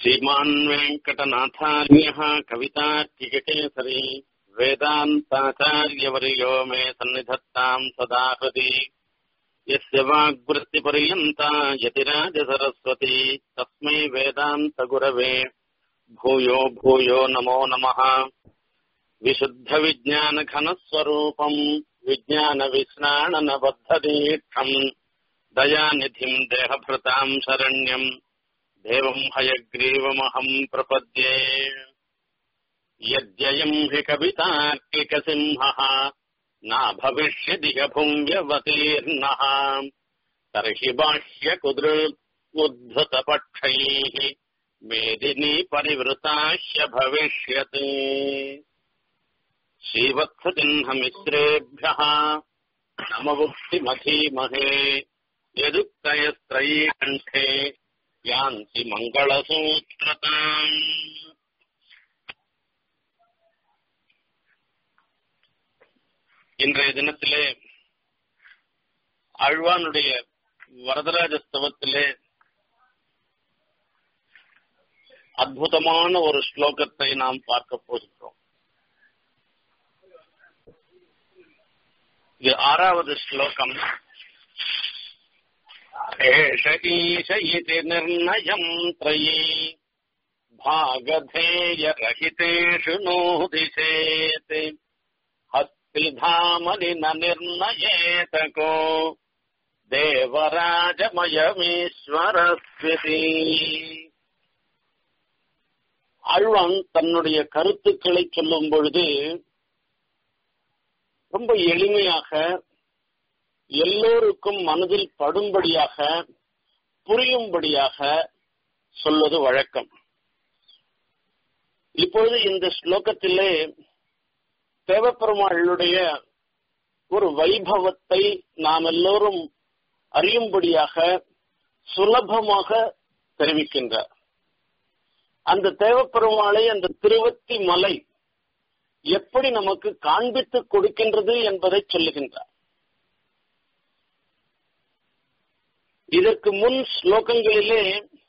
श्रीमान् वेङ्कटनाथार्यः कवितार्किककेसरी वेदान्ताचार्यवर्यो मे सन्निधत्ताम् सदा हृदि यस्य वाग्वृत्तिपर्यन्ता यतिराजसरस्वती तस्मै वेदान्तगुरवे भूयो भूयो नमो नमः विशुद्धविज्ञानघनस्वरूपम् विज्ञानविस्नाणनबद्धदीक्षम् दयानिधिम् देहभृताम् शरण्यम् देवम् हयग्रीवमहम् प्रपद्ये यद्ययम् हि कवितार्किकसिंहः न भविष्यति व्यवतीर्णः तर्हि बाह्यकुदृद्भुतपक्षैः मेदिनी परिवृताश्य भविष्यति श्रीवत्सचिह्नमिश्रेभ्यः नमवुक्तिमधीमहे यदुक्तयस्त्रयी कण्ठे யாந்தி மங்களசூத்திரதாம் இன்றைய தினத்திலே ஆழ்வானுடைய வரதராஜ ஸ்தவத்திலே அற்புதமான ஒரு ஸ்லோகத்தை நாம் பார்க்க போகிறோம் இது ஆறாவது ஸ்லோகம் एष ईश इति निर्णयम् त्रयी भागधेयरहितेषु नोदिशेत् हस्तिधामनि न निर्णयेत को தேவராஜமயமீஸ்வரஸ்வதி அழ்வான் தன்னுடைய கருத்துக்களை சொல்லும் பொழுது ரொம்ப எளிமையாக எல்லோருக்கும் மனதில் படும்படியாக புரியும்படியாக சொல்வது வழக்கம் இப்பொழுது இந்த ஸ்லோகத்திலே தேவப்பெருமாளுடைய ஒரு வைபவத்தை நாம் எல்லோரும் அறியும்படியாக சுலபமாக தெரிவிக்கின்றார் அந்த தேவப்பெருமாளை அந்த திருவத்தி மலை எப்படி நமக்கு காண்பித்து கொடுக்கின்றது என்பதை சொல்லுகின்றார் இதற்கு முன் ஸ்லோகங்களிலே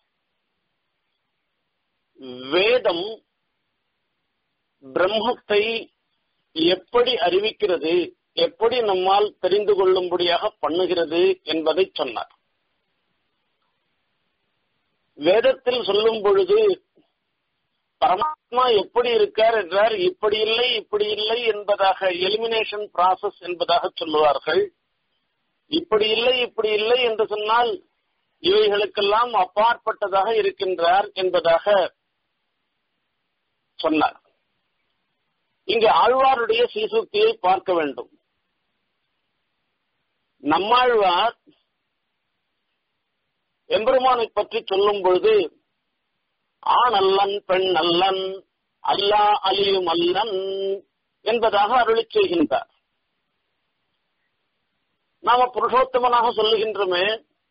வேதம் பிரம்மத்தை எப்படி அறிவிக்கிறது எப்படி நம்மால் தெரிந்து கொள்ளும்படியாக பண்ணுகிறது என்பதை சொன்னார் வேதத்தில் சொல்லும் பொழுது பரமாத்மா எப்படி இருக்கார் என்றார் இப்படி இல்லை இப்படி இல்லை என்பதாக எலிமினேஷன் ப்ராசஸ் என்பதாக சொல்லுவார்கள் இப்படி இல்லை இப்படி இல்லை என்று சொன்னால் இவைகளுக்கெல்லாம் அப்பாற்பட்டதாக இருக்கின்றார் என்பதாக சொன்னார் இங்கு ஆழ்வாருடைய சீசுக்தியை பார்க்க வேண்டும் நம்மாழ்வார் எம்பெருமானை பற்றி சொல்லும் பொழுது ஆண் அல்லன் பெண் அல்லன் அல்லா அலியும் அல்லன் என்பதாக அருளி செய்கின்றார் நாம புருஷோத்தமனாக சொல்லுகின்றோமே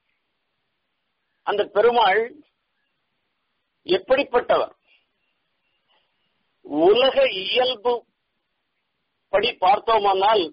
அந்த பெருமாள் எப்படிப்பட்டவர் உலக இயல்பு படி பார்த்தோமானால்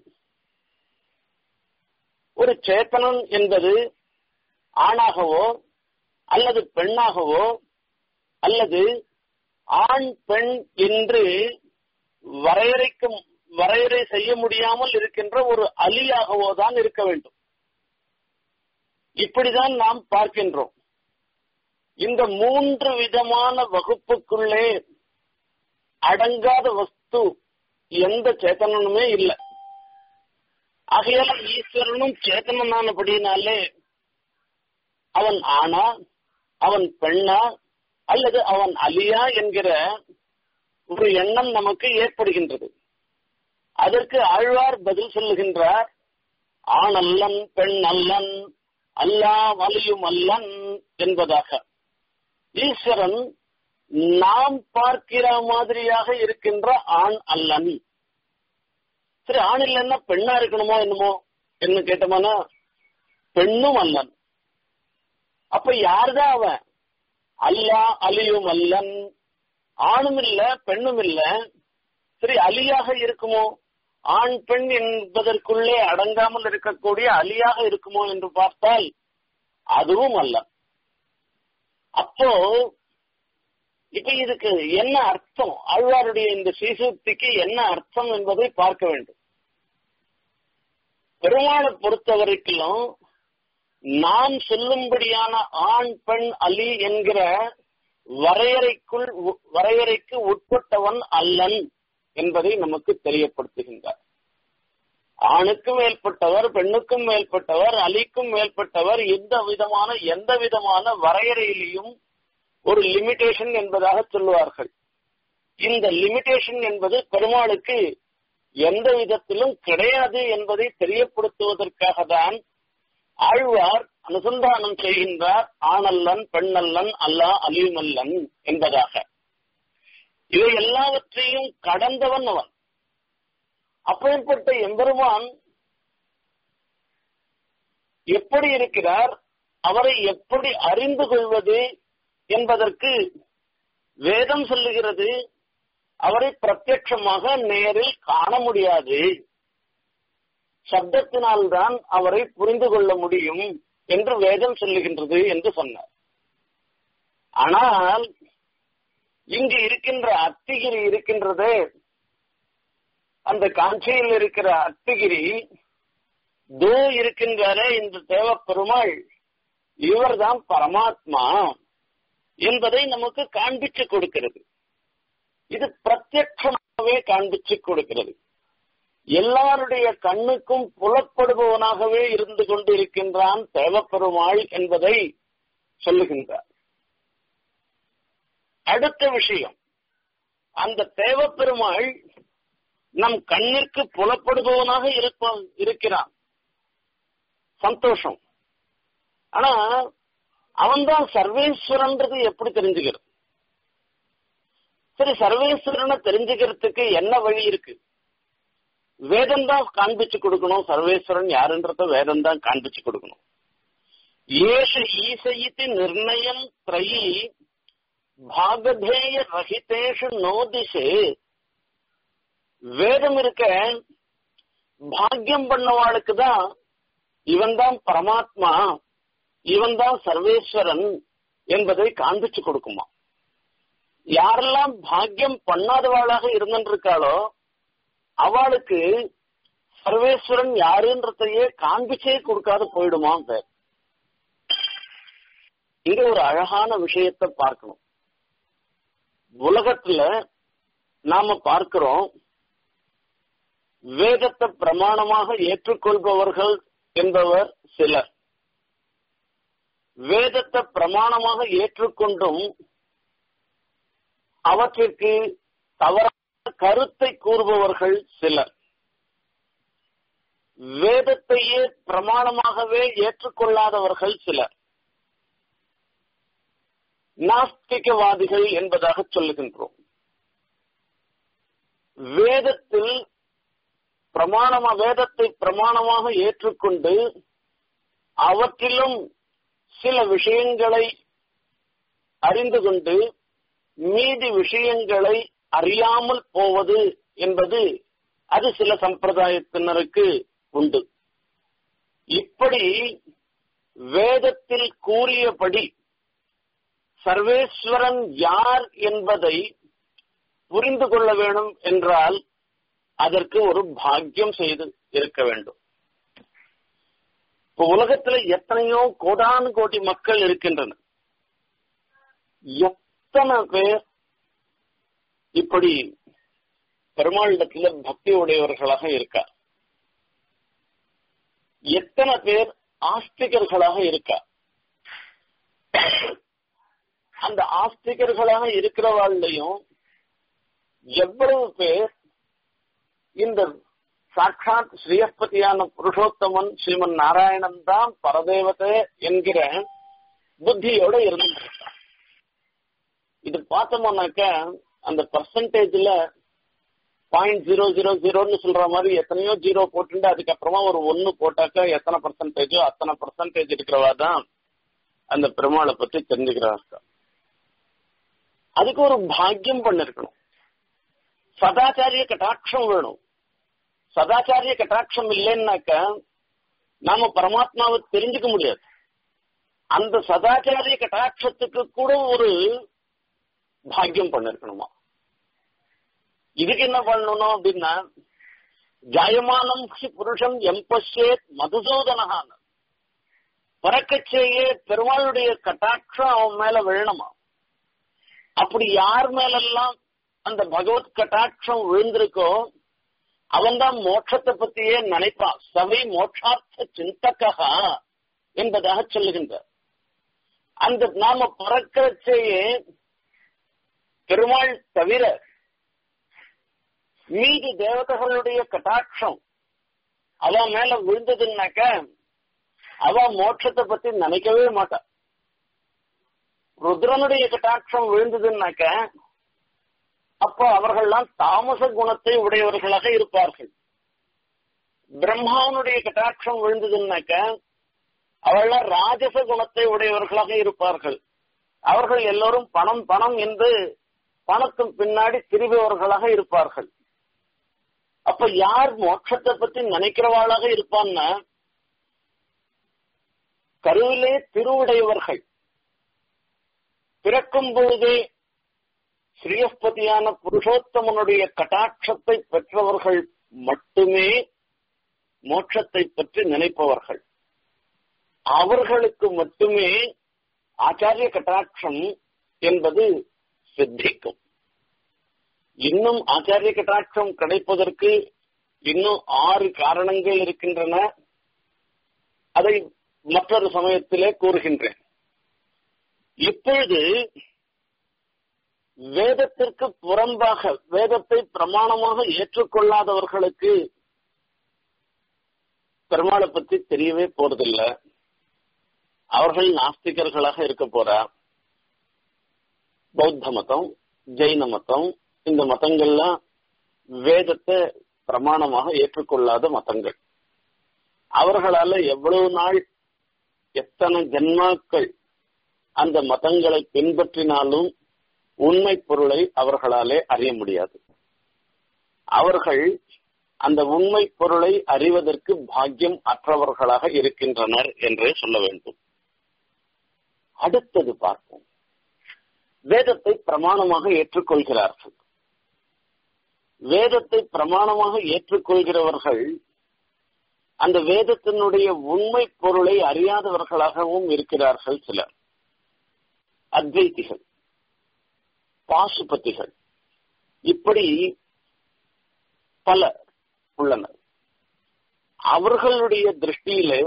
ஒரு சேத்தனன் என்பது ஆணாகவோ அல்லது பெண்ணாகவோ அல்லது ஆண் பெண் என்று வரையறைக்கும் வரையறை செய்ய முடியாமல் இருக்கின்ற ஒரு அலியாகவோ தான் இருக்க வேண்டும் இப்படிதான் நாம் பார்க்கின்றோம் இந்த மூன்று விதமான வகுப்புக்குள்ளே அடங்காத வஸ்து எந்த சேத்தனனுமே இல்லை ஆகையால ஈஸ்வரனும் சேத்தனனானபடினாலே அவன் ஆனா அவன் பெண்ணா அல்லது அவன் அலியா என்கிற ஒரு எண்ணம் நமக்கு ஏற்படுகின்றது அதற்கு ஆழ்வார் பதில் சொல்லுகின்றார் ஆண் அல்லன் பெண் அல்லன் அல்லா வலியும் அல்லன் என்பதாக ஈஸ்வரன் நாம் பார்க்கிற மாதிரியாக இருக்கின்ற ஆண் அல்லன் சரி ஆண் இல்லைன்னா பெண்ணா இருக்கணுமோ என்னமோ என்ன கேட்டோம்னா பெண்ணும் அல்லன் அப்ப யாருதான் அவன் அல்லா அலியும் அல்லன் ஆணும் இல்ல பெண்ணும் இல்ல சரி அலியாக இருக்குமோ ஆண் பெண் என்பதற்குள்ளே அடங்காமல் இருக்கக்கூடிய அலியாக இருக்குமோ என்று பார்த்தால் அதுவும் அல்ல அப்போ இப்ப இதுக்கு என்ன அர்த்தம் ஆழ்வாருடைய இந்த ஸ்ரீசூக்திக்கு என்ன அர்த்தம் என்பதை பார்க்க வேண்டும் பெருமாளை பொறுத்த வரைக்கும் நாம் சொல்லும்படியான ஆண் பெண் அலி என்கிற வரையறைக்குள் வரையறைக்கு உட்பட்டவன் அல்லன் என்பதை நமக்கு தெரியப்படுத்துகின்றார் ஆணுக்கும் மேற்பட்டவர் பெண்ணுக்கும் மேற்பட்டவர் அலிக்கும் மேற்பட்டவர் எந்த விதமான எந்த விதமான வரையறையிலையும் ஒரு லிமிடேஷன் என்பதாக சொல்லுவார்கள் இந்த லிமிடேஷன் என்பது பெருமாளுக்கு எந்த விதத்திலும் கிடையாது என்பதை தெரியப்படுத்துவதற்காக தான் ஆழ்வார் அனுசந்தானம் செய்கின்றார் ஆணல்லன் பெண்ணல்லன் அல்லா அலியுமல்லன் என்பதாக இவை எல்லாவற்றையும் கடந்தவன் அவன் அப்பேற்பட்ட எம்பெருமான் எப்படி இருக்கிறார் அவரை எப்படி அறிந்து கொள்வது என்பதற்கு வேதம் சொல்லுகிறது அவரை பிரத்யட்சமாக நேரில் காண முடியாது சப்தத்தினால்தான் அவரை புரிந்து கொள்ள முடியும் என்று வேதம் சொல்லுகின்றது என்று சொன்னார் ஆனால் இங்கு இருக்கின்ற அத்திகிரி இருக்கின்றதே அந்த காஞ்சியில் இருக்கிற அத்திகிரி தோ இருக்கின்றாரே இந்த தேவப்பெருமாள் இவர்தான் பரமாத்மா என்பதை நமக்கு காண்பிச்சு கொடுக்கிறது இது பிரத்யட்சமாகவே காண்பிச்சு கொடுக்கிறது எல்லாருடைய கண்ணுக்கும் புலப்படுபவனாகவே இருந்து கொண்டு இருக்கின்றான் தேவப்பெருமாள் என்பதை சொல்லுகின்றார் அடுத்த விஷயம் அந்த தேவப்பெருமாள் நம் கண்ணிற்கு புலப்படுபவனாக இருப்பான் இருக்கிறான் சந்தோஷம் ஆனா அவன்தான் சர்வேஸ்வரன்றது எப்படி தெரிஞ்சுக்கிறது சரி சர்வேஸ்வரனை தெரிஞ்சுக்கிறதுக்கு என்ன வழி இருக்கு வேதம் தான் காண்பிச்சு கொடுக்கணும் சர்வேஸ்வரன் யாருன்றத வேதம் தான் காண்பிச்சு கொடுக்கணும் ஏஷ ஈசயித்து நிர்ணயம் திரயி பாகதேய ரஹிதேஷு நோதிஷு வேதம் இருக்க பாக்கியம் பண்ணவாளுக்கு தான் இவன் தான் பரமாத்மா இவன் தான் சர்வேஸ்வரன் என்பதை காண்பிச்சு கொடுக்குமா யாரெல்லாம் பாக்கியம் பண்ணாதவாளாக இருந்திருக்காளோ அவளுக்கு சர்வேஸ்வரன் யாருன்றதையே காண்பிச்சே கொடுக்காத போயிடுமா பேர் இங்க ஒரு அழகான விஷயத்தை பார்க்கணும் உலகத்துல நாம பார்க்கிறோம் வேதத்தை பிரமாணமாக ஏற்றுக்கொள்பவர்கள் என்பவர் சிலர் வேதத்தை பிரமாணமாக ஏற்றுக்கொண்டும் அவற்றிற்கு தவறான கருத்தை கூறுபவர்கள் சிலர் வேதத்தையே பிரமாணமாகவே ஏற்றுக்கொள்ளாதவர்கள் சிலர் நாஸ்திகவாதிகள் என்பதாக சொல்லுகின்றோம் வேதத்தில் பிரமாணமா வேதத்தை பிரமாணமாக ஏற்றுக்கொண்டு அவற்றிலும் சில விஷயங்களை அறிந்து கொண்டு மீதி விஷயங்களை அறியாமல் போவது என்பது அது சில சம்பிரதாயத்தினருக்கு உண்டு இப்படி வேதத்தில் கூறியபடி சர்வேஸ்வரன் யார் என்பதை புரிந்து கொள்ள வேண்டும் என்றால் அதற்கு ஒரு பாக்கியம் செய்து இருக்க வேண்டும் இப்ப உலகத்துல எத்தனையோ கோடானு கோடி மக்கள் இருக்கின்றனர் எத்தனை பேர் இப்படி பெருமாளிடத்துல பக்தி உடையவர்களாக இருக்கா எத்தனை பேர் ஆஸ்திகர்களாக இருக்கா அந்த ஆஸ்திகர்களாக இருக்கிறவாழ்லையும் எவ்வளவு பேர் இந்த சாட்சாத் ஸ்ரீயஸ்பதியான புருஷோத்தமன் ஸ்ரீமன் நாராயணன் தான் பரதேவதை என்கிற புத்தியோட இருந்துருக்கான் இது பார்த்தோம்னாக்க அந்த பர்சன்டேஜ்ல பாயிண்ட் ஜீரோ ஜீரோ ஜீரோன்னு சொல்ற மாதிரி எத்தனையோ ஜீரோ போட்டுட்டு அதுக்கப்புறமா ஒரு ஒன்னு போட்டாக்கா எத்தனை பர்சன்டேஜோ அத்தனை பர்சன்டேஜ் இருக்கிறவா தான் அந்த பெருமாளை பத்தி தெரிஞ்சுக்கிறாங்க அதுக்கு ஒரு பாக்கியம் பண்ணிருக்கணும் சதாச்சாரிய கட்டாட்சம் வேணும் சதாச்சாரிய கட்டாட்சம் இல்லைன்னாக்க நாம பரமாத்மாவை தெரிஞ்சுக்க முடியாது அந்த சதாச்சாரிய கட்டாட்சத்துக்கு கூட ஒரு பாக்கியம் பண்ணிருக்கணுமா இதுக்கு என்ன பண்ணணும் அப்படின்னா ஜாயமானம் புருஷம் எம்பஷேத் மதுசூதனகான பிறக்கச்சேயே பெருமாளுடைய கட்டாட்சம் அவன் மேல விழணுமா அப்படி யார் மேலெல்லாம் அந்த பகவத் கட்டாட்சம் விழுந்திருக்கோ அவன் தான் மோட்சத்தை பத்தியே நினைப்பான் சவை மோட்சார்த்த சிந்தகா என்பதாக சொல்லுகின்றார் அந்த நாம பிறக்கிறச்சேயே பெருமாள் தவிர மீதி தேவதைகளுடைய கட்டாட்சம் அவ மேல விழுந்ததுன்னாக்க அவ மோட்சத்தை பத்தி நினைக்கவே மாட்டான் ருத்ரனுடைய கட்டாட்சம் விழுந்ததுன்னாக்க அப்போ அவர்கள்லாம் தாமச குணத்தை உடையவர்களாக இருப்பார்கள் பிரம்மாவனுடைய கட்டாட்சம் விழுந்ததுன்னாக்க அவள்லாம் ராஜச குணத்தை உடையவர்களாக இருப்பார்கள் அவர்கள் எல்லோரும் பணம் பணம் என்று பணத்தின் பின்னாடி திரிபவர்களாக இருப்பார்கள் அப்ப யார் மோட்சத்தை பத்தி நினைக்கிறவாளாக இருப்பான்னா கருவிலே திருவுடையவர்கள் பிறக்கும் பொழுதே ஸ்ரீயஸ்பதியான புருஷோத்தமனுடைய கட்டாட்சத்தை பெற்றவர்கள் மட்டுமே மோட்சத்தை பற்றி நினைப்பவர்கள் அவர்களுக்கு மட்டுமே ஆச்சாரிய கட்டாட்சம் என்பது சித்திக்கும் இன்னும் ஆச்சாரிய கட்டாட்சம் கிடைப்பதற்கு இன்னும் ஆறு காரணங்கள் இருக்கின்றன அதை மற்றொரு சமயத்திலே கூறுகின்றேன் இப்பொழுது வேதத்திற்கு புறம்பாக வேதத்தை பிரமாணமாக ஏற்றுக்கொள்ளாதவர்களுக்கு பெருமாளை பத்தி தெரியவே போறதில்லை அவர்கள் நாஸ்திகர்களாக இருக்க போறா பௌத்த மதம் ஜெயின மதம் இந்த மதங்கள்லாம் வேதத்தை பிரமாணமாக ஏற்றுக்கொள்ளாத மதங்கள் அவர்களால எவ்வளவு நாள் எத்தனை ஜென்மாக்கள் அந்த மதங்களை பின்பற்றினாலும் உண்மை பொருளை அவர்களாலே அறிய முடியாது அவர்கள் அந்த உண்மை பொருளை அறிவதற்கு பாக்கியம் அற்றவர்களாக இருக்கின்றனர் என்றே சொல்ல வேண்டும் அடுத்தது பார்ப்போம் வேதத்தை பிரமாணமாக ஏற்றுக்கொள்கிறார்கள் வேதத்தை பிரமாணமாக ஏற்றுக்கொள்கிறவர்கள் அந்த வேதத்தினுடைய உண்மை பொருளை அறியாதவர்களாகவும் இருக்கிறார்கள் சிலர் அத்வைத்திகள் பாசுபத்திகள் இப்படி பல உள்ளனர் அவர்களுடைய திருஷ்டியிலே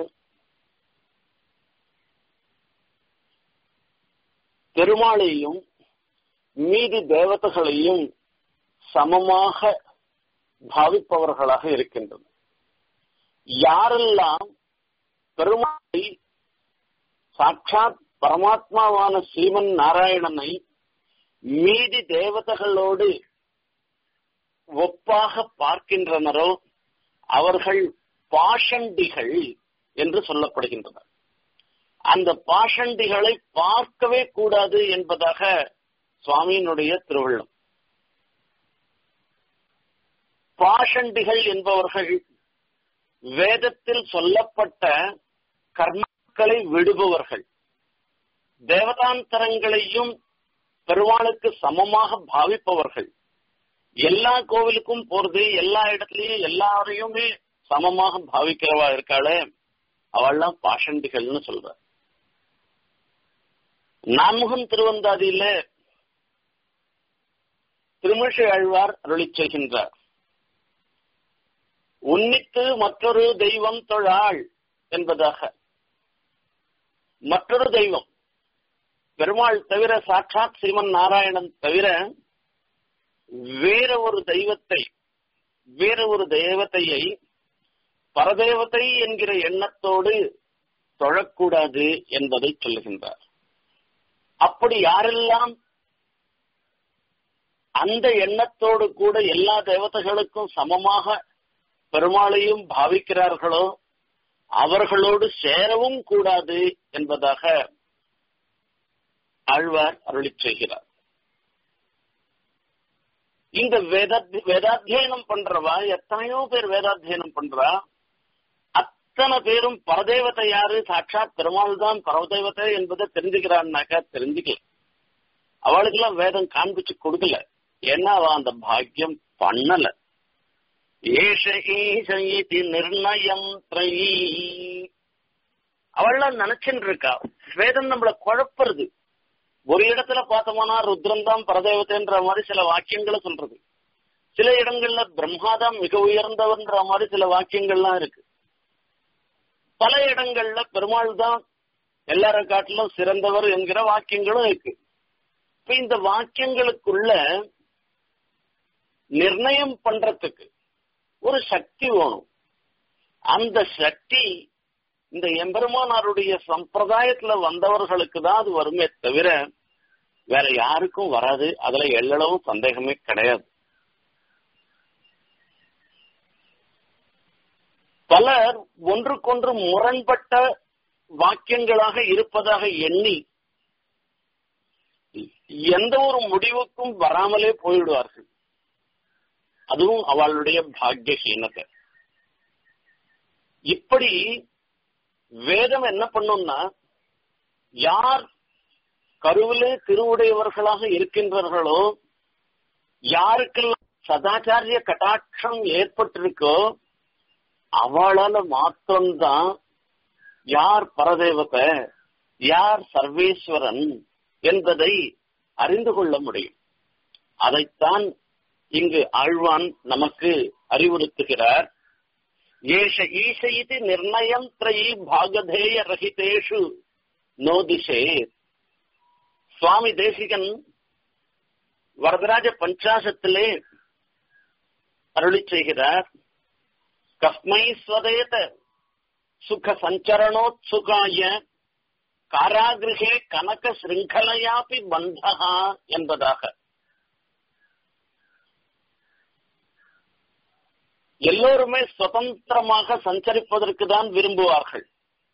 பெருமாளையும் மீதி தேவதைகளையும் சமமாக பாவிப்பவர்களாக இருக்கின்றனர் யாரெல்லாம் பெருமாளை சாட்சாத் பரமாத்மாவான ஸ்ரீமன் நாராயணனை மீதி தேவதைகளோடு ஒப்பாக பார்க்கின்றனரோ அவர்கள் பாஷண்டிகள் என்று சொல்லப்படுகின்றனர் அந்த பாஷண்டிகளை பார்க்கவே கூடாது என்பதாக சுவாமியினுடைய திருவள்ளம் பாஷண்டிகள் என்பவர்கள் வேதத்தில் சொல்லப்பட்ட கர்மக்களை விடுபவர்கள் தேவதாந்தரங்களையும் பெருமாளுக்கு சமமாக பாவிப்பவர்கள் எல்லா கோவிலுக்கும் போறது எல்லா இடத்துலயும் எல்லாரையுமே சமமாக பாவிக்கிறவா இருக்காளே அவள்லாம் பாஷண்டிகள்னு சொல்ற நான்முகன் திருவந்தாதியில திருமிஷை ஆழ்வார் அருளி செய்கின்றார் உன்னித்து மற்றொரு தெய்வம் தொழாள் என்பதாக மற்றொரு தெய்வம் பெருமாள் தவிர சாட்சாத் ஸ்ரீமன் நாராயணன் தவிர வேற ஒரு தெய்வத்தை வேற ஒரு தெய்வத்தையை பரதேவத்தை என்கிற எண்ணத்தோடு தொழக்கூடாது என்பதை சொல்லுகின்றார் அப்படி யாரெல்லாம் அந்த எண்ணத்தோடு கூட எல்லா தேவதைகளுக்கும் சமமாக பெருமாளையும் பாவிக்கிறார்களோ அவர்களோடு சேரவும் கூடாது என்பதாக ஆழ்வார் அருளி செய்கிறார் இந்த வேத வேதாத்தியனம் பண்றவா எத்தனையோ பேர் வேதாத்தியனம் பண்றா அத்தனை பேரும் பரதேவத்தை யாரு சாட்சாத் பெருமாள் தான் பரதேவத்தை என்பதை தெரிஞ்சுக்கிறான்னாக்கா தெரிஞ்சுக்கல அவளுக்கு எல்லாம் வேதம் காண்பிச்சு கொடுக்கல ஏன்னா அவ அந்த பாக்கியம் பண்ணல ஏஷ ஈஷ இதி நிர்ணயம் த்ரயீ அவள்லாம் நினைச்சுட்டு இருக்கா வேதம் நம்மள குழப்புறது ஒரு இடத்துல பார்த்தோம்னா ருத்ரன் தான் பரதேவத்தைன்ற மாதிரி சில வாக்கியங்களை சொல்றது சில இடங்கள்ல பிரம்மாதான் மிக உயர்ந்தவன்ற மாதிரி சில வாக்கியங்கள்லாம் இருக்கு பல இடங்கள்ல பெருமாள் தான் எல்லார காட்டிலும் சிறந்தவர் என்கிற வாக்கியங்களும் இருக்கு இப்ப இந்த வாக்கியங்களுக்குள்ள நிர்ணயம் பண்றதுக்கு ஒரு சக்தி வேணும் அந்த சக்தி இந்த எம்பெருமானாருடைய சம்பிரதாயத்துல வந்தவர்களுக்கு தான் அது வருமே தவிர வேற யாருக்கும் வராது அதுல எல்லளவும் சந்தேகமே கிடையாது பலர் ஒன்றுக்கொன்று முரண்பட்ட வாக்கியங்களாக இருப்பதாக எண்ணி எந்த ஒரு முடிவுக்கும் வராமலே போயிடுவார்கள் அதுவும் அவளுடைய பாக்கியஹீனத்தை இப்படி வேதம் என்ன பண்ணும்னா யார் கருவிலே திருவுடையவர்களாக இருக்கின்றார்களோ யாருக்கெல்லாம் சதாச்சாரிய கட்டாட்சம் ஏற்பட்டிருக்கோ அவளால மாத்திரம்தான் யார் பரதேவத்தை யார் சர்வேஸ்வரன் என்பதை அறிந்து கொள்ள முடியும் அதைத்தான் இங்கு ஆழ்வான் நமக்கு அறிவுறுத்துகிறார் ஏஷ ஈஷ இது நிர்ணயம் திரையி பாகதேய ரஹிதேஷு நோதிஷே சுவாமி தேசிகன் வரதராஜ பஞ்சாசத்திலே அருளி செய்கிறார் கஸ்மை ஸ்வதேத சுக சஞ்சரணோத்சுகாய காராகிருகே கனக சிருங்கலையாபி பந்தகா என்பதாக எல்லோருமே சுதந்திரமாக சஞ்சரிப்பதற்கு தான் விரும்புவார்கள்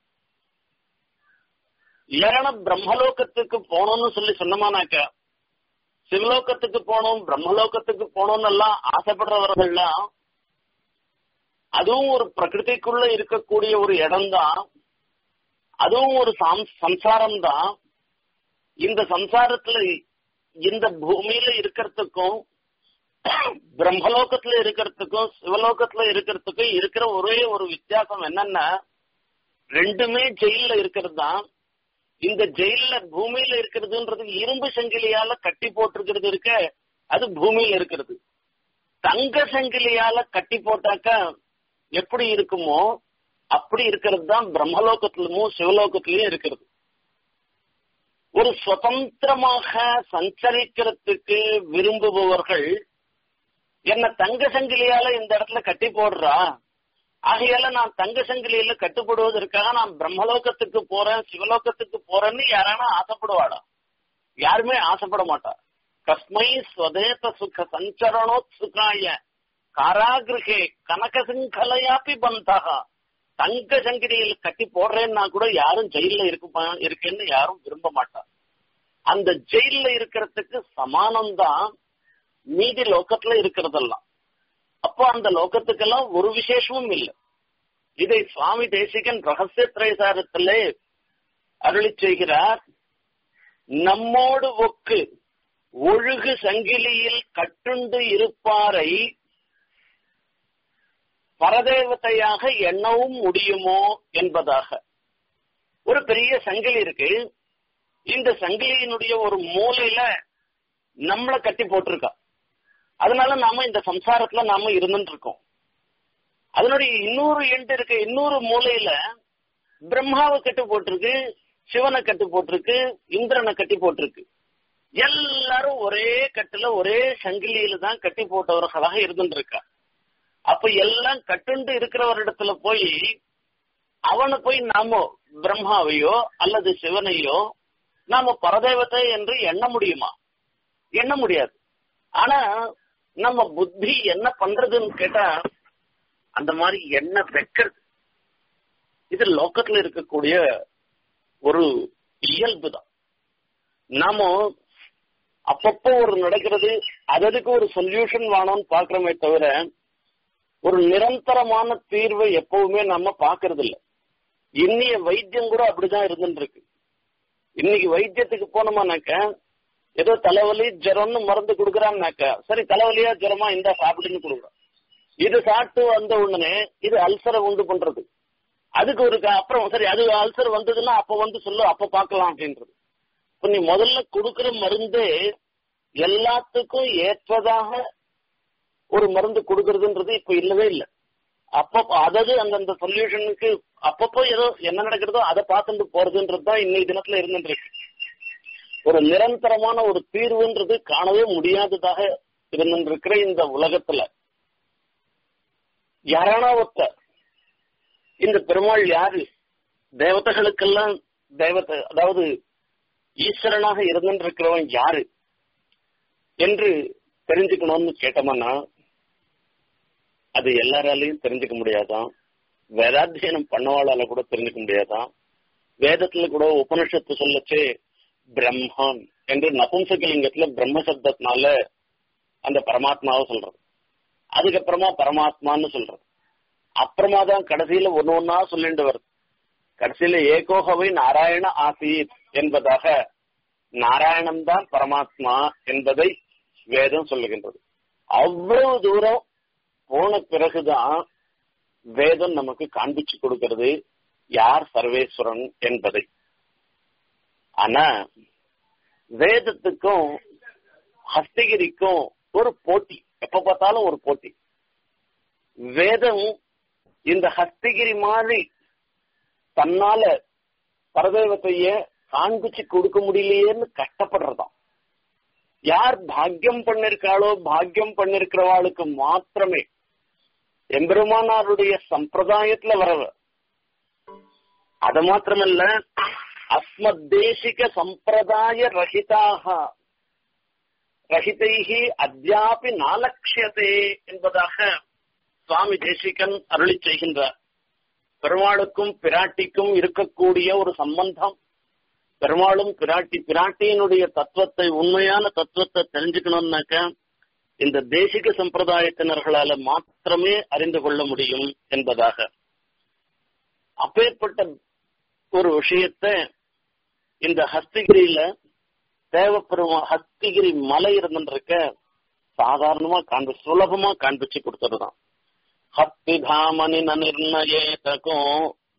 ஏன்னா பிரம்மலோகத்துக்கு போகணும்னு சொல்லி சொன்னமானாக்க சிவலோகத்துக்கு போகணும் பிரம்மலோகத்துக்கு போகணும்னு எல்லாம் ஆசைப்படுறவர்கள்லாம் அதுவும் ஒரு பிரகிருதிக்குள்ள இருக்கக்கூடிய ஒரு இடம்தான் அதுவும் ஒரு சம்சாரம் தான் இந்த சம்சாரத்துல இந்த பூமியில இருக்கிறதுக்கும் பிரம்மலோகத்துல இருக்கிறதுக்கும் சிவலோகத்துல இருக்கிறதுக்கும் இருக்கிற ஒரே ஒரு வித்தியாசம் என்னன்னா ரெண்டுமே ஜெயில இருக்கிறது தான் இந்த ஜெயில பூமியில இருக்கிறதுன்றது இரும்பு சங்கிலியால கட்டி போட்டிருக்கிறது இருக்க அது பூமியில இருக்கிறது தங்க சங்கிலியால கட்டி போட்டாக்கா எப்படி இருக்குமோ அப்படி இருக்கிறது தான் பிரம்மலோகத்திலும் சிவலோகத்திலயும் இருக்கிறது ஒரு சுதந்திரமாக சஞ்சரிக்கிறதுக்கு விரும்புபவர்கள் என்ன தங்க சங்கிலியால இந்த இடத்துல கட்டி போடுறா ஆகையால நான் தங்க சங்கிலியில கட்டுப்படுவதற்காக நான் பிரம்மலோகத்துக்கு போறேன் சிவலோகத்துக்கு போறேன்னு யாரானா ஆசைப்படுவாளா யாருமே ஆசைப்பட மாட்டா கஸ்மை ஸ்வதேத சுக சஞ்சரணோத்சுகாய காராகிருகே கனகசிங்கலையாப்பி பந்தகா தங்க சங்கிலியில் கட்டி போடுறேன்னா கூட யாரும் ஜெயில இருக்குமா இருக்கேன்னு யாரும் விரும்ப மாட்டா அந்த ஜெயில இருக்கிறதுக்கு சமானம்தான் மீதி லோக்கத்துல இருக்கிறதெல்லாம் அப்போ அந்த லோகத்துக்கெல்லாம் ஒரு விசேஷமும் இல்லை இதை சுவாமி தேசிகன் ரகசிய திரைசாரத்திலே அருளி செய்கிறார் நம்மோடு ஒக்கு ஒழுகு சங்கிலியில் கட்டுண்டு இருப்பாரை பரதேவதையாக எண்ணவும் முடியுமோ என்பதாக ஒரு பெரிய சங்கிலி இருக்கு இந்த சங்கிலியினுடைய ஒரு மூலையில நம்மளை கட்டி போட்டிருக்கா அதனால நாம இந்த சம்சாரத்துல நாம இருந்துட்டு இருக்கோம் அதனுடைய இன்னொரு எண்டு இருக்கு இன்னொரு மூலையில பிரம்மாவை கட்டு போட்டிருக்கு சிவனை கட்டு போட்டிருக்கு இந்திரனை கட்டி போட்டிருக்கு எல்லாரும் ஒரே கட்டுல ஒரே சங்கிலியில தான் கட்டி போட்டவர்களாக இருந்துட்டு இருக்கா அப்ப எல்லாம் கட்டுண்டு இருக்கிறவரிடத்துல போய் அவனை போய் நாம பிரம்மாவையோ அல்லது சிவனையோ நாம பரதேவத்தை என்று எண்ண முடியுமா எண்ண முடியாது ஆனா நம்ம புத்தி என்ன பண்றதுன்னு கேட்டா அந்த மாதிரி எண்ண வைக்கிறது இது லோக்கத்துல இருக்கக்கூடிய ஒரு இயல்பு தான் நாம அப்பப்போ ஒரு நடக்கிறது அதற்கு ஒரு சொல்யூஷன் வேணும்னு பாக்குறோமே தவிர ஒரு நிரந்தரமான தீர்வை எப்பவுமே நம்ம பாக்குறது இல்ல இன்னைய வைத்தியம் கூட அப்படிதான் இருந்துட்டு இருக்கு இன்னைக்கு வைத்தியத்துக்கு போனோமானாக்க ஏதோ தலைவலி ஜுரம்னு மருந்து கொடுக்குறான்னாக்கா சரி தலைவலியா ஜுரமா இந்த சாப்பிடுன்னு கொடுக்குறோம் இது சாப்பிட்டு வந்த உடனே இது அல்சரை உண்டு பண்றது அதுக்கு ஒரு க- அப்புறம் சரி அது அல்சர் வந்ததுன்னா அப்ப வந்து சொல்லு அப்ப பார்க்கலாம் அப்படின்றது இப்ப நீ முதல்ல கொடுக்கிற மருந்தே எல்லாத்துக்கும் ஏற்றதாக ஒரு மருந்து கொடுக்கறதுன்றது இப்ப இல்லவே இல்லை அப்பப்போ அதாவது அந்தந்த சொல்யூஷனுக்கு அப்பப்போ ஏதோ என்ன நடக்கிறதோ அதை பார்த்துட்டு போறதுன்றது தான் இன்னைக்கு தினத்துல இருந்துட்டு இருக்கு ஒரு நிரந்தரமான ஒரு தீர்வுன்றது காணவே முடியாததாக இருந்திருக்கிற இந்த உலகத்துல யாரானா ஒருத்தர் இந்த பெருமாள் யாரு தேவதைகளுக்கெல்லாம் தேவதை அதாவது ஈஸ்வரனாக இருந்திருக்கிறவன் யாரு என்று தெரிஞ்சுக்கணும்னு கேட்டோம்னா அது எல்லாராலையும் தெரிஞ்சுக்க முடியாதான் வேதாத்தியனம் பண்ணவாளால கூட தெரிஞ்சுக்க முடியாதான் வேதத்துல கூட உபனிஷத்து சொல்லச்சே பிரம்மம் என்று நபும்சகலிங்கத்துல பிரம்ம சப்தத்தினால அந்த பரமாத்மாவை சொல்றது அதுக்கப்புறமா பரமாத்மான்னு சொல்றது அப்புறமா தான் கடைசியில ஒண்ணு ஒன்னா சொல்லிட்டு வருது கடைசியில ஏகோகவை நாராயண ஆசீத் என்பதாக நாராயணன் தான் பரமாத்மா என்பதை வேதம் சொல்லுகின்றது அவ்வளவு தூரம் போன பிறகுதான் வேதம் நமக்கு காண்பிச்சு கொடுக்கிறது யார் சர்வேஸ்வரன் என்பதை ஆனா வேதத்துக்கும் ஹஸ்தகிரிக்கும் ஒரு போட்டி எப்ப பார்த்தாலும் ஒரு போட்டி வேதம் இந்த ஹஸ்தகிரி மாதிரி தன்னால பரதேவத்தைய காண்பிச்சு கொடுக்க முடியலையேன்னு கஷ்டப்படுறதாம் யார் பாக்கியம் பண்ணிருக்காளோ பாக்கியம் பண்ணிருக்கிறவாளுக்கு மாத்திரமே எம்பெருமானாருடைய சம்பிரதாயத்துல வரவ அது மாத்திரமல்ல அஸ்மத் தேசிக சம்பிரதாய ரஹிதாக ரஹிதைகி அத்தியாபி நாலட்சியதே என்பதாக சுவாமி தேசிகன் அருளி செய்கின்றார் பெருமாளுக்கும் பிராட்டிக்கும் இருக்கக்கூடிய ஒரு சம்பந்தம் பெருமாளும் பிராட்டி பிராட்டியினுடைய தத்துவத்தை உண்மையான தத்துவத்தை தெரிஞ்சுக்கணும்னாக்க இந்த தேசிக சம்பிரதாயத்தினர்களால மாத்திரமே அறிந்து கொள்ள முடியும் என்பதாக அப்பேற்பட்ட ஒரு விஷயத்தை இந்த ஹஸ்திகிரியில தேவப்பெருமா ஹஸ்திகிரி மலை இருந்துருக்க சாதாரணமா காண்பி சுலபமா காண்பிச்சு கொடுத்துருதான் ஹஸ்திதாமனி நிர்ணயேதகும்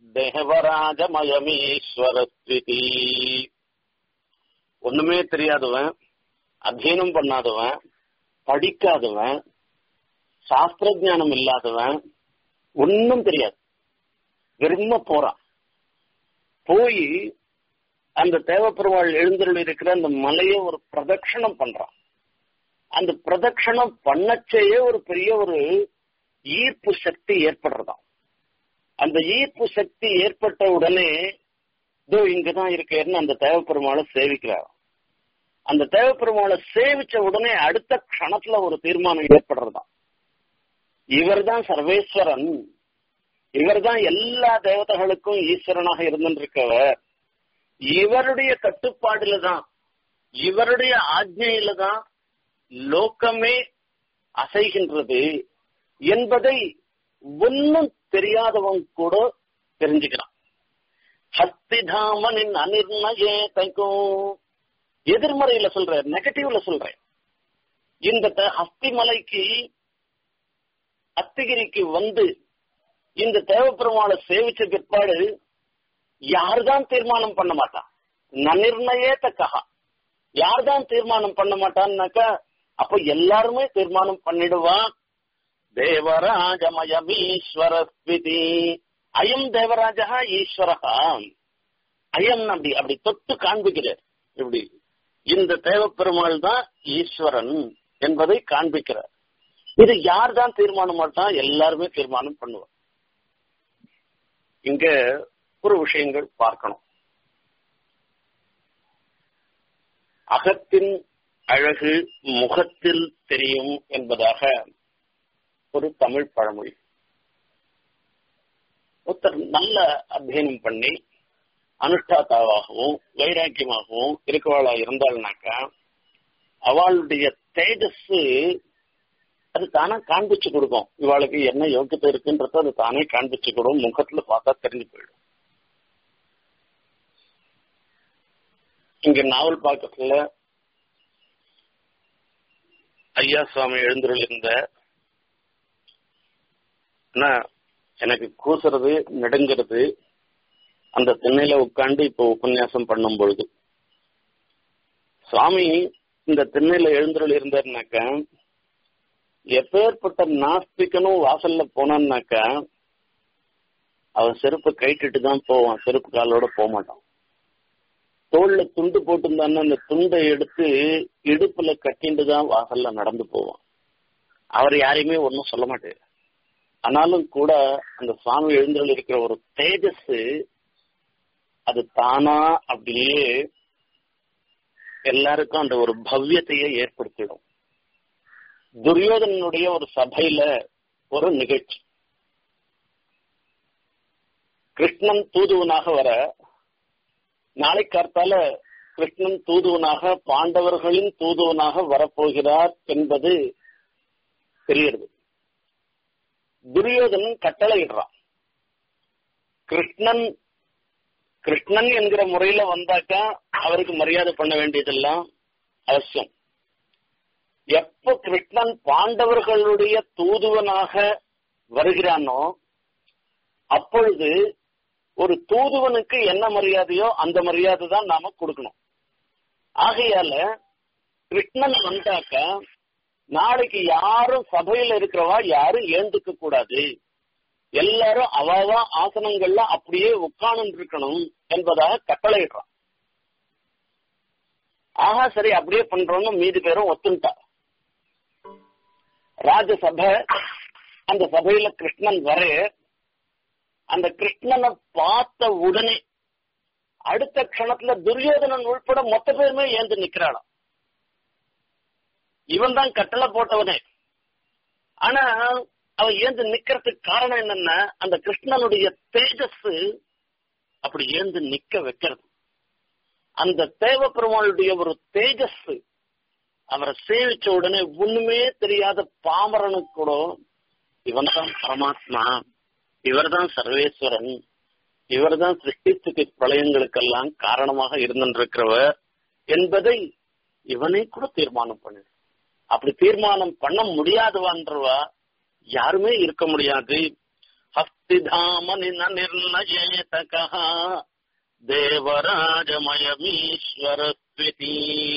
தேவராஜமயமீஸ்வரஸ்திதி ஒண்ணுமே தெரியாதவன் அத்தியனம் பண்ணாதவன் படிக்காதவன் சாஸ்திர ஞானம் இல்லாதவன் ஒன்னும் தெரியாது வெறும போறான் போய் அந்த தேவப்பெருமாள் எழுந்தருள் இருக்கிற அந்த மலையை ஒரு பிரதட்சணம் பண்றான் அந்த பிரதட்சணம் பண்ணச்சேயே ஒரு பெரிய ஒரு ஈர்ப்பு சக்தி ஏற்படுறதாம் அந்த ஈர்ப்பு சக்தி ஏற்பட்ட உடனே இதோ இங்கதான் இருக்கேன்னு அந்த தேவப்பெருமாளை சேவிக்கிறார் அந்த தேவப்பெருமாளை சேவிச்ச உடனே அடுத்த க்ஷணத்துல ஒரு தீர்மானம் ஏற்படுறதாம் இவர்தான் சர்வேஸ்வரன் இவர்தான் எல்லா தேவதைகளுக்கும் ஈஸ்வரனாக இருந்திருக்கவர் இவருடைய கட்டுப்பாடுல தான் இவருடைய ஆజ్ఞையில தான் லோக்கமே அசைகின்றது என்பதை ஒன்னும் தெரியாதவன் கூட தெரிஞ்சுக்கிறான் ஹஸ்திதாமனின் அனிர்ணயேதகும் எதிர்மறையில சொல்றேன் நெகட்டிவ்ல சொல்றேன் இந்த த- ஹஸ்தி மலைக்கு அத்திகிரிக்கு வந்து இந்த தேவப்பெருமாளை சேவிச்ச பிற்பாடு யார்தான் தீர்மானம் பண்ண மாட்டான் நனிர்ணயே தக்கஹா யார்தான் தீர்மானம் பண்ண மாட்டான்னாக்கா அப்ப எல்லாருமே தீர்மானம் பண்ணிடுவான் தேவராஜமயமீஸ்வரஸ்விதி அயம் தேவராஜா ஈஸ்வரஹா அயம் அப்படி அப்படி தொட்டு காண்பிக்கிறார் இப்படி இந்த தேவப்பெருமாள் தான் ஈஸ்வரன் என்பதை காண்பிக்கிறார் இது யார் தான் தீர்மானம் மாட்டான் எல்லாருமே தீர்மானம் பண்ணுவார் இங்க ஒரு விஷயங்கள் பார்க்கணும் அகத்தின் அழகு முகத்தில் தெரியும் என்பதாக ஒரு தமிழ் பழமொழி ஒருத்தர் நல்ல அத்தியனம் பண்ணி அனுஷ்டாத்தாவாகவும் வைராக்கியமாகவும் இருக்கவாளா இருந்தாள்னாக்கா அவளுடைய தேஜஸ் அது தானா காண்பிச்சு கொடுக்கும் இவாளுக்கு என்ன யோக்கியத்தை இருக்குன்றத அது தானே காண்பிச்சு கொடுக்கும் முகத்துல பார்த்தா தெரிஞ்சு போயிடும் இங்க நாவல் பாக்கத்துல ஐயா சுவாமி எழுந்துருளிருந்த ஆனா எனக்கு கூசுறது நடுங்கிறது அந்த திண்ணையில உட்காந்து இப்போ உபன்யாசம் பண்ணும் பொழுது சுவாமி இந்த திண்ணையில எழுந்துருள் இருந்தாருனாக்கா எப்பேற்பட்ட நாஸ்திகனும் வாசல்ல போனான்னாக்கா அவன் செருப்பை கைட்டுட்டு தான் போவான் செருப்பு காலோட போக மாட்டான் தோல்ல துண்டு போட்டிருந்தான்னு அந்த துண்டை எடுத்து இடுப்புல கட்டிட்டு தான் வாசல்ல நடந்து போவான் அவர் யாரையுமே ஒன்றும் சொல்ல மாட்டாரு ஆனாலும் கூட அந்த சுவாமி எழுந்தருள் இருக்கிற ஒரு தேஜஸ் அது தானா அப்படியே எல்லாருக்கும் அந்த ஒரு பவ்யத்தையே ஏற்படுத்திடும் துரியோதனனுடைய ஒரு சபையில ஒரு நிகழ்ச்சி கிருஷ்ணன் தூதுவனாக வர நாளை கார்த்தால கிருஷ்ணன் தூதுவனாக பாண்டவர்களின் தூதுவனாக வரப்போகிறார் என்பது தெரிகிறது துரியோதனன் கட்டளையிடுறான் கிருஷ்ணன் கிருஷ்ணன் என்கிற முறையில வந்தாக்கா அவருக்கு மரியாதை பண்ண வேண்டியதெல்லாம் அவசியம் எப்ப கிருஷ்ணன் பாண்டவர்களுடைய தூதுவனாக வருகிறானோ அப்பொழுது ஒரு தூதுவனுக்கு என்ன மரியாதையோ அந்த மரியாதை தான் நாம கொடுக்கணும் ஆகையால கிருஷ்ணன் வந்தாக்க நாளைக்கு யாரும் சபையில இருக்கிறவா யாரும் ஏந்துக்க கூடாது எல்லாரும் அவாவா ஆசனங்கள்ல அப்படியே உட்கார்ந்து இருக்கணும் என்பதாக கட்டளையிடுறான் ஆஹா சரி அப்படியே பண்றோம்னு மீதி பேரும் ஒத்துண்டா ராஜசபை அந்த சபையில கிருஷ்ணன் வர அந்த கிருஷ்ணனை பார்த்த உடனே அடுத்த க்ஷணத்துல துரியோதனன் உள்பட மொத்த பேருமே ஏந்து நிக்கிறாளாம் இவன் தான் கட்டளை போட்டவனே ஆனா அவன் ஏந்து நிக்கிறதுக்கு காரணம் என்னன்னா அந்த கிருஷ்ணனுடைய தேஜஸ் அப்படி ஏந்து நிக்க வைக்கிறது அந்த தேவ பெருமாளுடைய ஒரு தேஜஸ் அவரை சேவிச்ச உடனே ஒண்ணுமே தெரியாத பாமரனுக்கு கூட இவன் தான் பரமாத்மா இவர் தான் சர்வேஸ்வரன் இவர் தான் சிருஷ்டித்துக்கு பிரளயங்களுக்கெல்லாம் காரணமாக இருந்திருக்கிறவர் என்பதை இவனே கூட தீர்மானம் பண்ணு அப்படி தீர்மானம் பண்ண முடியாதவன்றவா யாருமே இருக்க முடியாது ஹஸ்திதாமனி நிர்ணயேதகா தேவராஜமயமீஸ்வரஸ்வதி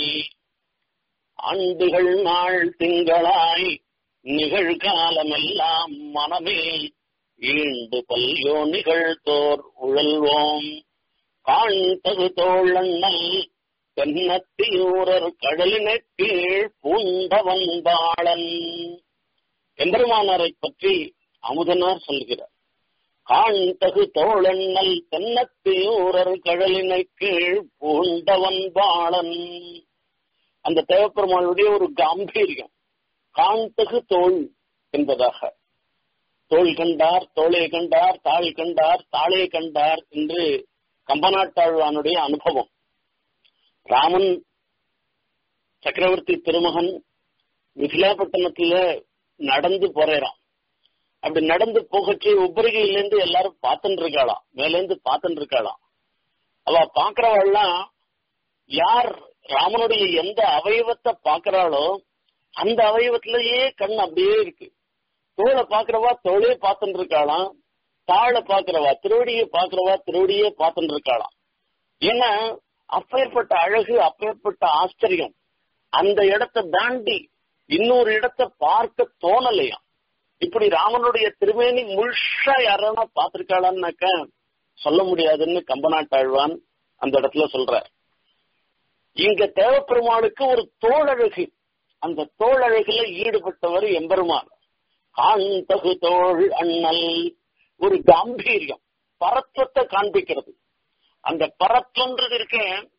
ஆண்டுகள் நாள் திங்களாய் நிகழ்காலமெல்லாம் மனமே ஈண்டு பல்யோ நிகழ்த்தோர் உழல்வோம் காண் தகு தோழண்ணல் தென்னத்தியூரர் கடலினை கீழ் பூண்டவன் பாளன் எம்பெருமானாரை பற்றி அமுதனார் சொல்கிறார் காண் தகு தோழண்ணல் தென்னத்தியூரர் கடலினை கீழ் பூண்டவன் பாளன் அந்த தேவப்பெருமானுடைய ஒரு காம்பீரியம் காண்தகு தோல் என்பதாக தோல் கண்டார் தோளே கண்டார் தாள் கண்டார் தாளே கண்டார் என்று கம்பநாட்டாழ்வானுடைய அனுபவம் ராமன் சக்கரவர்த்தி திருமகன் மிதிலாப்பட்டினத்துல நடந்து போறான் அப்படி நடந்து போகச்சு உபரிகையில இருந்து எல்லாரும் பார்த்துட்டு இருக்காளாம் மேல இருந்து பார்த்துட்டு இருக்காளாம் அவ பாக்குறவாள்லாம் யார் ராமனுடைய எந்த அவயவத்தை பாக்குறாளோ அந்த அவயவத்திலேயே கண் அப்படியே இருக்கு தோலை பாக்குறவா தோளே பார்த்துட்டு இருக்காளாம் தாழ பாக்குறவா திருவடியை பாக்குறவா திருவடியே பார்த்துட்டு இருக்காளாம் ஏன்னா அப்பேற்பட்ட அழகு அப்பேற்பட்ட ஆச்சரியம் அந்த இடத்தை தாண்டி இன்னொரு இடத்தை பார்க்க தோணலையாம் இப்படி ராமனுடைய திருமேனி முழுஷா யாரானா பார்த்திருக்காளான்னாக்க சொல்ல முடியாதுன்னு கம்பநாட்டாழ்வான் அந்த இடத்துல சொல்ற இங்க தேவப்பெருமாளுக்கு ஒரு தோழழகு அந்த தோழழகுல ஈடுபட்டவர் எம்பெருமான் காண் தகு தோள் அண்ணல் ஒரு காம்பீரியம் பரத்வத்தை காண்பிக்கிறது அந்த பரத்வன்றது இருக்க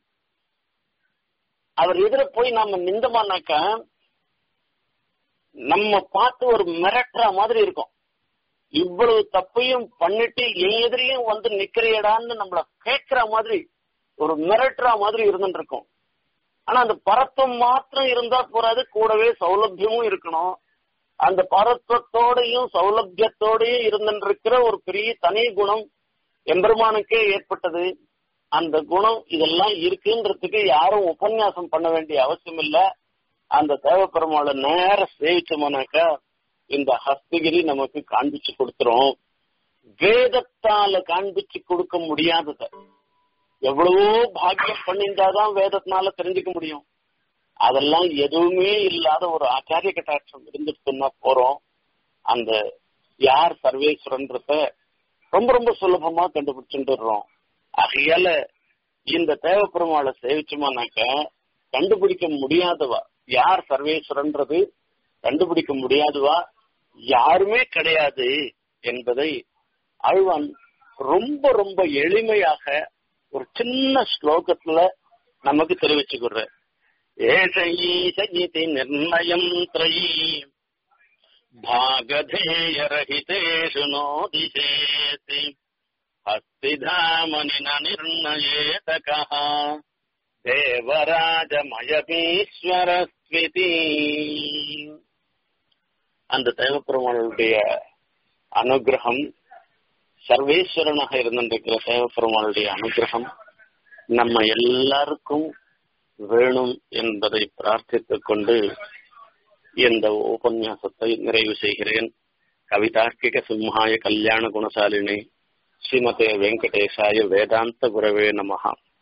அவர் எதிர போய் நாம நிந்தமானாக்கா நம்ம பார்த்து ஒரு மிரட்டுற மாதிரி இருக்கும் இவ்வளவு தப்பையும் பண்ணிட்டு என் எதிரையும் வந்து நிக்கிறியடான்னு நம்மள கேட்கிற மாதிரி ஒரு மிரட்டுற மாதிரி இருந்துட்டு இருக்கும் ஆனா அந்த பரத்துவம் மாத்திரம் இருந்தா போறாது கூடவே சௌலபியமும் இருக்கணும் அந்த பரத்துவத்தோடையும் சௌலபியத்தோடையும் இருந்துட்டு இருக்கிற ஒரு பெரிய தனி குணம் எம்பெருமானுக்கே ஏற்பட்டது அந்த குணம் இதெல்லாம் இருக்குன்றதுக்கு யாரும் உபன்யாசம் பண்ண வேண்டிய அவசியம் இல்ல அந்த தேவப்பெருமாளை நேர சேவிச்சோம்னாக்கா இந்த ஹஸ்தகிரி நமக்கு காண்பிச்சு கொடுத்துரும் வேதத்தால காண்பிச்சு கொடுக்க முடியாதத எவ்வளவோ பாக்கியம் பண்ணியிருந்தாதான் வேதத்தினால தெரிஞ்சுக்க முடியும் அதெல்லாம் எதுவுமே இல்லாத ஒரு ஆச்சாரிய கட்டாட்சம் இருந்துட்டுன்னா போறோம் அந்த யார் சர்வேஸ்வரன்றத ரொம்ப ரொம்ப சுலபமா கண்டுபிடிச்சுட்டுறோம் ஆகையால இந்த தேவப்பெருமாளை சேவிச்சோமானாக்க கண்டுபிடிக்க முடியாதவா யார் சர்வேஸ்வரன்றது கண்டுபிடிக்க முடியாதவா யாருமே கிடையாது என்பதை அழ்வான் ரொம்ப ரொம்ப எளிமையாக ஒரு சின்ன ஸ்லோகத்துல நமக்கு தெரிவிச்சுக்கிற ஏஷ ஈசயிதி நிர்ணயம் த்ரயீ भागधेयरहितेषु नोदिशेति हस्तिधामनि न निर्णयेत कः தேவராஜமயபீஸ்வரஸ்விதி அந்த தேவப்பெருமாளுடைய அனுகிரகம் சர்வேஸ்வரனாக இருந்திருக்கிற தேவப்பெருமாளுடைய அனுகிரகம் நம்ம எல்லாருக்கும் வேணும் என்பதை பிரார்த்தித்துக் கொண்டு இந்த உபன்யாசத்தை நிறைவு செய்கிறேன் கவிதார்க்கிக சிம்ஹாய கல்யாண குணசாலினி ஸ்ரீமதே வெங்கடேசாய வேதாந்த குரவே நமஹா